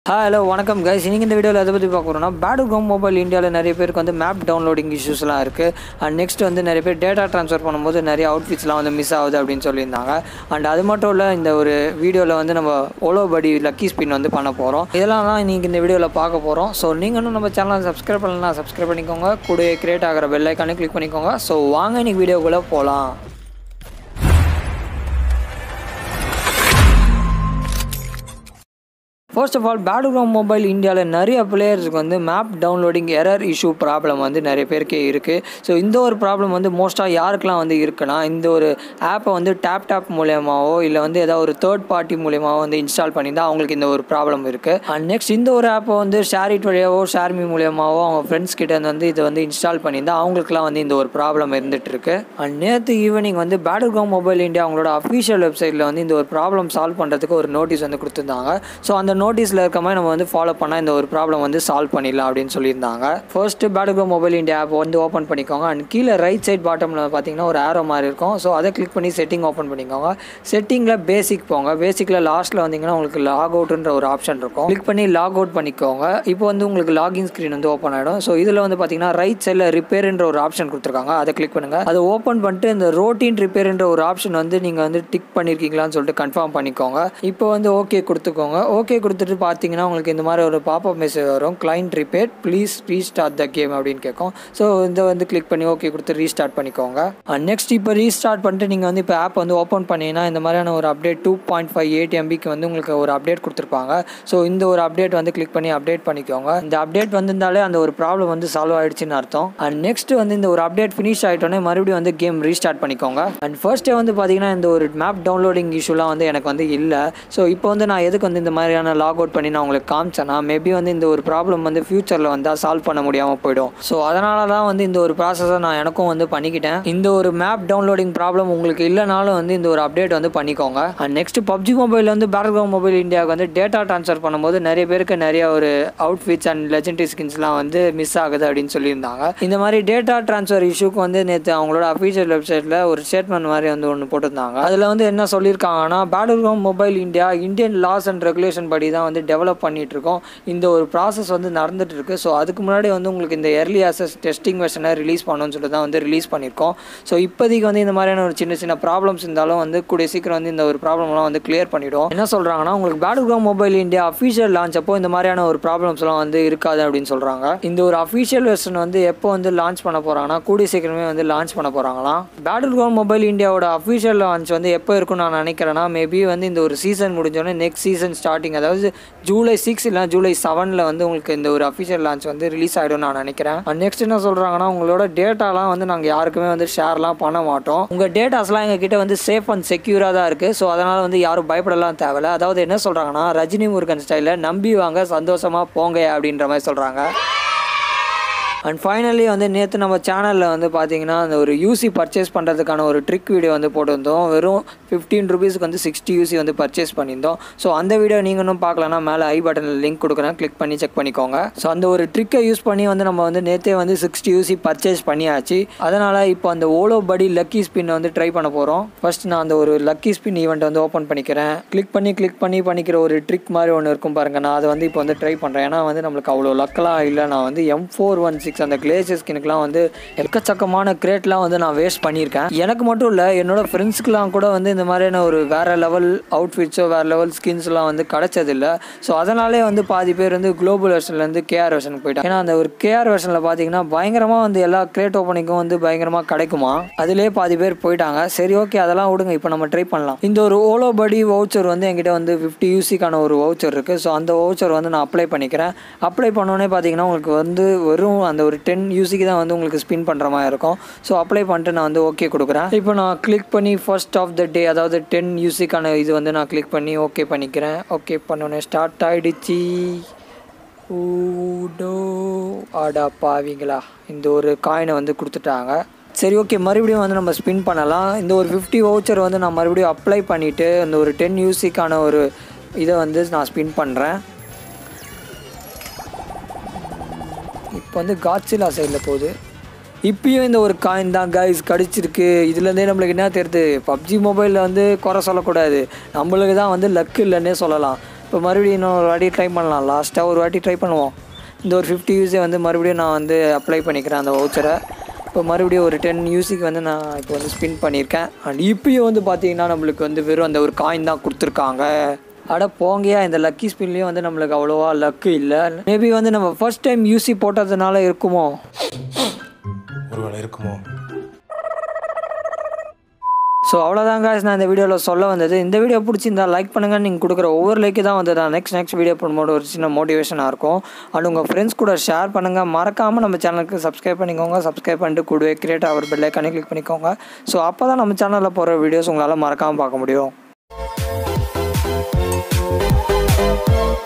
hello வணக்கம் guys இன்னைக்கு இந்த வீடியோவில் எதை பற்றி பார்க்க போகிறோம்னா பேட்டில் கிரவுண்ட் மொபைல் இந்தியாவில் நிறைய பேருக்கு வந்து மேப் டவுன்லோடிங் இஷ்யூஸ்லாம் இருக்குது அண்ட் நெக்ஸ்ட் வந்து நிறைய பேர் டேட்டா ட்ரான்ஸ்ஃபர் பண்ணும்போது நிறைய அவுட்ஃபிட்ஸ்லாம் வந்து மிஸ் ஆகுது அப்படின்னு சொல்லியிருந்தாங்க அண்ட் அது மட்டும் இல்லை இந்த ஒரு வீடியோவில் வந்து நம்ம ஓலோ படி லக்கி ஸ்பின் வந்து பண்ண போகிறோம் இதெல்லாம் தான் இன்றைக்கி இந்த வீடியோவில் பார்க்க போகிறோம் ஸோ நீங்கள் இன்னும் நம்ம சேனலை சப்ஸ்கிரைப் பண்ணலாம் சப்ஸ்கிரைப் பண்ணிக்கோங்க கூட கிரியேட் ஆகிற பெல் ஐக்கானே கிளிக் பண்ணிக்கோங்க ஸோ வாங்க இன்னைக்கு வீடியோக்குள்ளே போகலாம் first of all Battle Ground Mobile இந்தியாவில் நிறைய பிளேயர்ஸுக்கு வந்து map downloading error issue problem வந்து நிறைய பேருக்கே இருக்குது ஸோ இந்த ஒரு ப்ராப்ளம் வந்து மோஸ்ட்டாக யாருக்கெல்லாம் வந்து இருக்குன்னா இந்த ஒரு ஆப்பை வந்து டேப் டேப் மூலியமாவோ இல்லை வந்து ஏதாவது ஒரு தேர்ட் பார்ட்டி மூலியமாவோ வந்து இன்ஸ்டால் பண்ணியிருந்தால் அவங்களுக்கு இந்த ஒரு ப்ராப்ளம் இருக்குது அண்ட் நெக்ஸ்ட் இந்த ஒரு ஆப்பை வந்து ஷேரிட் வழியாவோ ஷேர்மி மூலியமாவோ அவங்க ஃப்ரெண்ட்ஸ் கிட்ட இருந்து வந்து இதை வந்து இன்ஸ்டால் பண்ணியிருந்தால் அவங்களுக்குலாம் வந்து இந்த ஒரு ப்ராப்ளம் இருந்துட்டு இருக்கு அண்ட் நேற்று ஈவினிங் வந்து பேட்டில் கிரவுண்ட் மொபைல் இந்தியா அவங்களோட அஃபீஷியல் வெப்சைட்டில் வந்து இந்த ஒரு ப்ராப்ளம் சால்வ் பண்ணுறதுக்கு ஒரு நோட்டீஸ் வந்து கொடுத்துருந்தாங்க ஸோ அந்த நோட்டீஸில் இருக்க மாதிரி நம்ம வந்து ஃபாலோ பண்ணால் இந்த ஒரு ப்ராப்ளம் வந்து சால்வ் பண்ணிடலாம் அப்படின்னு சொல்லியிருந்தாங்க first Battle Ground Mobile India app வந்து ஓப்பன் பண்ணிக்கோங்க அண்ட் கீழே ரைட் சைட் பாட்டமில் பார்த்தீங்கன்னா ஒரு ஆரோ மாதிரி இருக்கும் ஸோ அதை கிளிக் பண்ணி செட்டிங் ஓப்பன் பண்ணிக்கோங்க செட்டிங்கில் பேசிக் போங்க பேசிக்கில் லாஸ்ட்டில் வந்தீங்கன்னா உங்களுக்கு லாக் அவுட்ன்ற ஒரு ஆப்ஷன் இருக்கும் கிளிக் பண்ணி லாக் அவுட் பண்ணிக்கோங்க இப்போ வந்து உங்களுக்கு லாகின் ஸ்க்ரீன் வந்து ஓப்பன் ஆகிடும் ஸோ இதில் வந்து பார்த்தீங்கன்னா ரைட் சைடில் ரிப்பேர்ன்ற ஒரு ஆப்ஷன் கொடுத்துருக்காங்க அதை கிளிக் பண்ணுங்கள் அதை ஓப்பன் பண்ணிட்டு இந்த ரோட்டீன் ரிப்பேர்ன்ற ஒரு ஆப்ஷன் வந்து நீங்கள் வந்து டிக் பண்ணியிருக்கீங்களான்னு சொல்லிட்டு கன்ஃபார்ம் பண்ணிக்கோங்க இப்போ வந்து ஓகே கொடுத்துக்கோங்க ஓகே கொடுத்துட்டு பார்த்தீங்கன்னா உங்களுக்கு இந்த மாதிரி ஒரு பாப்அப் மெசேஜ் வரும் client repair please restart the game அப்படின்னு கேட்கும் ஸோ இதை வந்து கிளிக் பண்ணி ஓகே கொடுத்து ரீஸ்டார்ட் பண்ணிக்கோங்க நெக்ஸ்ட் இப்போ ரீஸ்டார்ட் பண்ணிட்டு நீங்கள் வந்து இப்போ ஆப் வந்து ஓப்பன் பண்ணீங்கன்னா இந்த மாதிரியான ஒரு update two point five eight எம்பிக்கு வந்து உங்களுக்கு ஒரு அப்டேட் கொடுத்துருப்பாங்க ஸோ இந்த ஒரு அப்டேட் வந்து கிளிக் பண்ணி அப்டேட் பண்ணிக்கோங்க இந்த அப்டேட் வந்திருந்தாலே அந்த ஒரு ப்ராப்ளம் வந்து சால்வ் ஆயிடுச்சுன்னு அர்த்தம் அண்ட் நெக்ஸ்ட் வந்து இந்த ஒரு அப்டேட் ஃபினிஷ் ஆகிட்டோன்னே மறுபடியும் வந்து கேம் ரீஸ்டார்ட் பண்ணிக்கோங்க அண்ட் ஃபர்ஸ்டே வந்து பார்த்தீங்கன்னா இந்த ஒரு மேப் டவுன்லோடிங் இஷ்யூலாம் வந்து எனக்கு வந்து இல்லை ஸோ இப்போ வந்து நான் எதுக்கு வந்து இந்த மாதிரியான லாக் அவுட் பண்ணி நான் உங்களுக்கு காமிச்சேன்னா மேபி வந்து இந்த ஒரு ப்ராப்ளம் வந்து ஃபியூச்சரில் வந்தால் சால்வ் பண்ண முடியாமல் போயிடும் ஸோ அதனால தான் வந்து இந்த ஒரு ப்ராசஸை நான் எனக்கும் வந்து பண்ணிக்கிட்டேன் இந்த ஒரு மேப் டவுன்லோடிங் ப்ராப்ளம் உங்களுக்கு இல்லைனாலும் வந்து இந்த ஒரு அப்டேட் வந்து பண்ணிக்கோங்க அண்ட் நெக்ஸ்ட் பப்ஜி மொபைல் வந்து பேட்டில் கிரவுண்ட் மொபைல் இந்தியாவுக்கு வந்து டேட்டா ட்ரான்ஸ்ஃபர் பண்ணும்போது நிறைய பேருக்கு நிறைய ஒரு அவுட்ஃபிட்ஸ் அண்ட் லெஜெண்டரி ஸ்கின்ஸ்லாம் வந்து மிஸ் ஆகுது அப்படின்னு சொல்லியிருந்தாங்க இந்த மாதிரி டேட்டா ட்ரான்ஸ்ஃபர் இஷ்யூக்கு வந்து நேற்று அவங்களோட அஃபீஷியல் வெப்சைட்டில் ஒரு ஸ்டேட்மெண்ட் மாதிரி வந்து ஒன்று போட்டிருந்தாங்க அதில் வந்து என்ன சொல்லியிருக்காங்கன்னா Battle Ground Mobile India Indian laws and regulation படி தான் வந்து டெவலப் பண்ணிட்டு இருக்கோம் இந்த ஒரு ப்ராசஸ் வந்து நடந்துட்டு இருக்கு ஸோ அதுக்கு முன்னாடி வந்து உங்களுக்கு இந்த எர்லி ஆசஸ் டெஸ்டிங் வெர்ஷனை ரிலீஸ் பண்ணணும்னு சொல்லிட்டு தான் வந்து ரிலீஸ் பண்ணியிருக்கோம் ஸோ இப்போதைக்கு வந்து இந்த மாதிரியான ஒரு சின்ன சின்ன ப்ராப்ளம்ஸ் இருந்தாலும் வந்து கூடிய சீக்கிரம் வந்து இந்த ஒரு ப்ராப்ளம்லாம் வந்து கிளியர் பண்ணிவிடும் என்ன சொல்கிறாங்கன்னா உங்களுக்கு Battle Ground Mobile India official launch அப்போ இந்த மாதிரியான ஒரு ப்ராப்ளம்ஸ்லாம் வந்து இருக்காது அப்படின்னு சொல்கிறாங்க இந்த ஒரு அஃபீஷியல் வெர்ஷன் வந்து எப்போ வந்து லான்ச் பண்ண போகிறாங்கன்னா கூடிய சீக்கிரமே வந்து லான்ச் பண்ண போகிறாங்களாம் பேட்டில் கிரவுண்ட் மொபைல் இந்தியாவோட அஃபீஷியல் லான்ச் வந்து எப்போ இருக்கும்னு நான் நினைக்கிறேன்னா மேபி வந்து இந்த ஒரு சீசன் முடிஞ்சோடனே நெக்ஸ்ட் சீசன் ஸ்டார்டிங் அதாவது ஜூலை சிக்ஸ் இல்லை ஜூலை செவனில் வந்து உங்களுக்கு இந்த ஒரு அஃபிஷியல் லான்ச் வந்து ரிலீஸ் ஆகிடும் நான் நினைக்கிறேன் நெக்ஸ்ட் என்ன சொல்கிறாங்கன்னா உங்களோட டேட்டாலாம் வந்து நாங்கள் யாருக்குமே வந்து ஷேர்லாம் பண்ண மாட்டோம் உங்கள் டேட்டாஸ்லாம் எங்கள் கிட்ட வந்து சேஃப் அண்ட் செக்யூராக தான் இருக்குது ஸோ அதனால் வந்து யாரும் பயப்படலாம் தேவையில்ல அதாவது என்ன சொல்கிறாங்கன்னா ரஜினி முருகன் ஸ்டைலில் நம்பி வாங்க சந்தோஷமாக போங்க அப்படின்ற மாதிரி சொல்கிறாங்க அண்ட் ஃபைனலி வந்து நேற்று நம்ம சேனலில் வந்து பார்த்தீங்கன்னா அந்த ஒரு யூசி பர்ச்சேஸ் பண்ணுறதுக்கான ஒரு ட்ரிக் வீடியோ வந்து போட்டிருந்தோம் வெறும் ஃபிஃப்டீன் ருபீஸ்க்கு வந்து சிக்ஸ்டி யூசி வந்து பர்ச்சேஸ் பண்ணியிருந்தோம் ஸோ அந்த வீடியோ நீங்கள் இன்னும் பார்க்கலன்னா மேலே ஐ பட்டனில் லிங்க் கொடுக்குறேன் கிளிக் பண்ணி செக் பண்ணிக்கோங்க ஸோ அந்த ஒரு ட்ரிக்கை யூஸ் பண்ணி வந்து நம்ம வந்து நேற்றே வந்து சிக்ஸ்டி யூசி பர்ச்சேஸ் பண்ணியாச்சு அதனால் இப்போ அந்த ஓலோ படி லக்கி ஸ்பின் வந்து ட்ரை பண்ண போகிறோம் ஃபர்ஸ்ட் நான் அந்த ஒரு லக்கி ஸ்பின் ஈவெண்ட் வந்து ஓப்பன் பண்ணிக்கிறேன் கிளிக் பண்ணி கிளிக் பண்ணி பண்ணிக்கிற ஒரு ட்ரிக் மாதிரி ஒன்று இருக்கும் பாருங்கள் நான் அதை வந்து இப்போ வந்து ட்ரை பண்ணுறேன் ஏன்னா வந்து நம்மளுக்கு அவ்வளோ லக்கெலாம் இல்லை நான் வந்து எம் ஃபோர் ஒன் சிக்ஸ் அந்த கிளேசியஸ் ஸ்கினுக்குலாம் வந்து எக்கச்சக்கமான கிரேட்லாம் வந்து நான் வேஸ்ட் பண்ணியிருக்கேன் எனக்கு மட்டும் இல்லை என்னோட ஃப்ரெண்ட்ஸ்க்குலாம் கூட வந்து இந்த மாதிரியான ஒரு வேறு லெவல் அவுட்ஃபிட்ஸோ வேறு லெவல் ஸ்கின்ஸ்லாம் வந்து கிடச்சதில்ல ஸோ அதனாலே வந்து பாதி பேர் வந்து குளோபல் வெர்ஷன்லேருந்து கேஆர் வெர்ஷனுக்கு போயிட்டாங்க ஏன்னா அந்த ஒரு கேஆர் வெர்ஷனில் பார்த்தீங்கன்னா பயங்கரமாக வந்து எல்லா கிரேட் ஓப்பனிங்கும் வந்து பயங்கரமாக கிடைக்குமா அதிலே பாதி பேர் போயிட்டாங்க சரி ஓகே அதெல்லாம் விடுங்க இப்போ நம்ம ட்ரை பண்ணலாம் இந்த ஒரு ஓலோ படி வவுச்சர் வந்து என்கிட்ட வந்து ஃபிஃப்டி யூசிக்கான ஒரு வவுச்சர் இருக்குது ஸோ அந்த வவுச்சர் வந்து நான் அப்ளை பண்ணிக்கிறேன் அப்ளை பண்ணோன்னே பார்த்தீங்கன்னா உங்களுக்கு வந்து வெறும் அந்த ஒரு டென் யூசிக்கு தான் வந்து உங்களுக்கு ஸ்பின் பண்ணுற மாதிரி இருக்கும் ஸோ அப்ளை பண்ணிட்டு நான் வந்து ஓகே கொடுக்குறேன் இப்போ நான் கிளிக் பண்ணி ஃபர்ஸ்ட் ஆஃப் த டே அதாவது டென் யூசிக்கான இது வந்து நான் கிளிக் பண்ணி ஓகே பண்ணிக்கிறேன் ஓகே பண்ணோன்னே ஸ்டார்ட் ஆகிடுச்சி ஊடோ ஆடா பாவிங்களா இந்த ஒரு காயினை வந்து கொடுத்துட்டாங்க சரி ஓகே மறுபடியும் வந்து நம்ம ஸ்பின் பண்ணலாம் இந்த ஒரு ஃபிஃப்டி வவுச்சர் வந்து நான் மறுபடியும் அப்ளை பண்ணிவிட்டு இந்த ஒரு டென் யூசிக்கான ஒரு இதை வந்து நான் ஸ்பின் பண்ணுறேன் இப்போ வந்து காட்சிலா சைடில் போகுது இப்பயும் இந்த ஒரு காயின் தான் கைஸ் கடிச்சிருக்கு இதுலேருந்தே நம்மளுக்கு என்ன தெரியுது பப்ஜி மொபைலில் வந்து குறை சொல்லக்கூடாது நம்மளுக்கு தான் வந்து லக்கு இல்லைன்னே சொல்லலாம் இப்போ மறுபடியும் இன்னொரு வாட்டி ட்ரை பண்ணலாம் லாஸ்ட்டாக ஒரு வாட்டி ட்ரை பண்ணுவோம் இந்த ஒரு ஃபிஃப்டி யூஸே வந்து மறுபடியும் நான் வந்து அப்ளை பண்ணிக்கிறேன் அந்த வவுச்சரை இப்போ மறுபடியும் ஒரு டென் யூஸுக்கு வந்து நான் இப்போ வந்து ஸ்பின் பண்ணியிருக்கேன் அண்ட் இப்பயும் வந்து பார்த்தீங்கன்னா நம்மளுக்கு வந்து வெறும் அந்த ஒரு காயின் தான் கொடுத்துருக்காங்க அட போங்கயா இந்த லக்கி ஸ்பின்லேயும் வந்து நம்மளுக்கு அவ்வளோவா லக்கு இல்லை மேபி வந்து நம்ம ஃபர்ஸ்ட் டைம் யூசி போட்டதுனால இருக்குமோ ஒருவேளை இருக்குமோ ஸோ அவ்வளோதான் guys நான் இந்த வீடியோவில் சொல்ல வந்தது இந்த வீடியோ பிடிச்சிருந்தா லைக் பண்ணுங்கள் நீங்கள் கொடுக்குற ஒவ்வொரு லைக்கு தான் வந்து நான் நெக்ஸ்ட் நெக்ஸ்ட் வீடியோ பண்ணும்போது ஒரு சின்ன மோட்டிவேஷனாக இருக்கும் அண்ட் உங்கள் ஃப்ரெண்ட்ஸ் கூட ஷேர் பண்ணுங்கள் மறக்காமல் நம்ம சேனலுக்கு சப்ஸ்கிரைப் பண்ணிக்கோங்க சப்ஸ்கிரைப் பண்ணிட்டு கூடவே கிரியேட் அவர் பெல்லைக்கானே கிளிக் பண்ணிக்கோங்க ஸோ அப்போ தான் நம்ம சேனலில் போகிற வீடியோஸ் உங்களால் மறக்காமல் பார்க்க முடியும்